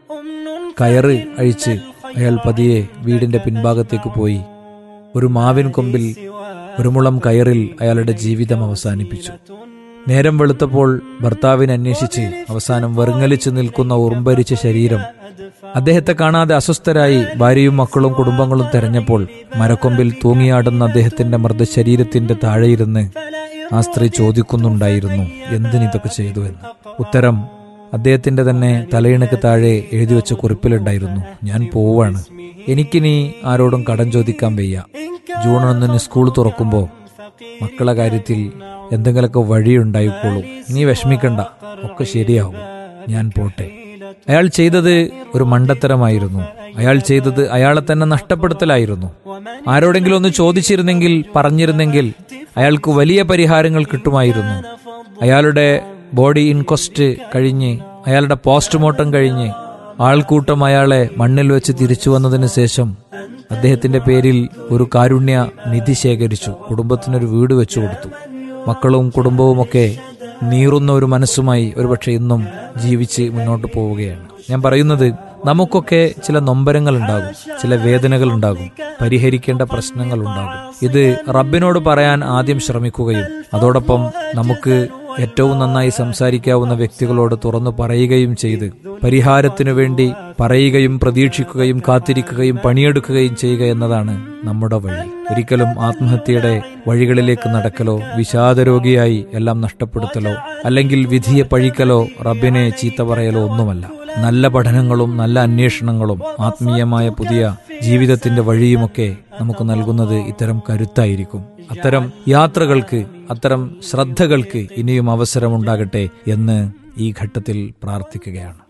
കയറ് അഴിച്ച് അയാൾ പതിയെ വീടിന്റെ പിൻഭാഗത്തേക്ക് പോയി ഒരു മാവിൻ കൊമ്പിൽ ഒരു മുളം കയറിൽ അയാളുടെ ജീവിതം അവസാനിപ്പിച്ചു നേരം വെളുത്തപ്പോൾ ഭർത്താവിനെ അന്വേഷിച്ച് അവസാനം വെറുങ്ങലിച്ചു നിൽക്കുന്ന ഉറുമ്പരിച്ച ശരീരം അദ്ദേഹത്തെ കാണാതെ അസ്വസ്ഥരായി ഭാര്യയും മക്കളും കുടുംബങ്ങളും തെരഞ്ഞപ്പോൾ മരക്കൊമ്പിൽ തൂങ്ങിയാടുന്ന അദ്ദേഹത്തിന്റെ മൃതശരീരത്തിന്റെ താഴെയിരുന്ന് ആ സ്ത്രീ ചോദിക്കുന്നുണ്ടായിരുന്നു എന്തിനിതൊക്കെ ചെയ്തു എന്ന് ഉത്തരം അദ്ദേഹത്തിന്റെ തന്നെ തലയിണക്ക് താഴെ എഴുതി വെച്ച കുറിപ്പിലുണ്ടായിരുന്നു ഞാൻ പോവാണ് എനിക്കിനി ആരോടും കടം ചോദിക്കാൻ വയ്യ ജൂൺ ഒന്നിന് സ്കൂൾ തുറക്കുമ്പോൾ മക്കളെ കാര്യത്തിൽ എന്തെങ്കിലുമൊക്കെ വഴിയുണ്ടായിക്കോളും നീ വിഷമിക്കണ്ട ഒക്കെ ശരിയാവും ഞാൻ പോട്ടെ അയാൾ ചെയ്തത് ഒരു മണ്ടത്തരമായിരുന്നു അയാൾ ചെയ്തത് അയാളെ തന്നെ നഷ്ടപ്പെടുത്തലായിരുന്നു ആരോടെങ്കിലും ഒന്ന് ചോദിച്ചിരുന്നെങ്കിൽ പറഞ്ഞിരുന്നെങ്കിൽ അയാൾക്ക് വലിയ പരിഹാരങ്ങൾ കിട്ടുമായിരുന്നു അയാളുടെ ബോഡി ഇൻക്വസ്റ്റ് കഴിഞ്ഞ് അയാളുടെ പോസ്റ്റ്മോർട്ടം കഴിഞ്ഞ് ആൾക്കൂട്ടം അയാളെ മണ്ണിൽ വെച്ച് തിരിച്ചു വന്നതിന് ശേഷം അദ്ദേഹത്തിന്റെ പേരിൽ ഒരു കാരുണ്യ നിധി ശേഖരിച്ചു കുടുംബത്തിനൊരു വീട് വെച്ചു കൊടുത്തു മക്കളും കുടുംബവുമൊക്കെ നീറുന്ന ഒരു മനസ്സുമായി ഒരുപക്ഷെ ഇന്നും ജീവിച്ച് മുന്നോട്ട് പോവുകയാണ് ഞാൻ പറയുന്നത് നമുക്കൊക്കെ ചില നൊമ്പരങ്ങൾ ഉണ്ടാകും ചില വേദനകൾ ഉണ്ടാകും പരിഹരിക്കേണ്ട പ്രശ്നങ്ങൾ ഉണ്ടാകും ഇത് റബ്ബിനോട് പറയാൻ ആദ്യം ശ്രമിക്കുകയും അതോടൊപ്പം നമുക്ക് ഏറ്റവും നന്നായി സംസാരിക്കാവുന്ന വ്യക്തികളോട് തുറന്നു പറയുകയും ചെയ്ത് പരിഹാരത്തിനു വേണ്ടി പറയുകയും പ്രതീക്ഷിക്കുകയും കാത്തിരിക്കുകയും പണിയെടുക്കുകയും ചെയ്യുക എന്നതാണ് നമ്മുടെ വഴി ഒരിക്കലും ആത്മഹത്യയുടെ വഴികളിലേക്ക് നടക്കലോ വിഷാദരോഗിയായി എല്ലാം നഷ്ടപ്പെടുത്തലോ അല്ലെങ്കിൽ വിധിയെ പഴിക്കലോ റബ്ബിനെ ചീത്ത പറയലോ ഒന്നുമല്ല നല്ല പഠനങ്ങളും നല്ല അന്വേഷണങ്ങളും ആത്മീയമായ പുതിയ ജീവിതത്തിന്റെ വഴിയുമൊക്കെ നമുക്ക് നൽകുന്നത് ഇത്തരം കരുത്തായിരിക്കും അത്തരം യാത്രകൾക്ക് അത്തരം ശ്രദ്ധകൾക്ക് ഇനിയും അവസരമുണ്ടാകട്ടെ എന്ന് ഈ ഘട്ടത്തിൽ പ്രാർത്ഥിക്കുകയാണ്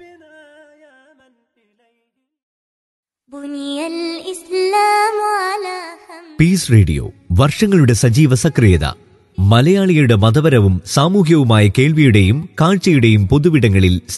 പീസ് റേഡിയോ വർഷങ്ങളുടെ സജീവ സക്രിയത മലയാളികളുടെ മതപരവും സാമൂഹ്യവുമായ കേൾവിയുടെയും കാഴ്ചയുടെയും പൊതുവിടങ്ങളിൽ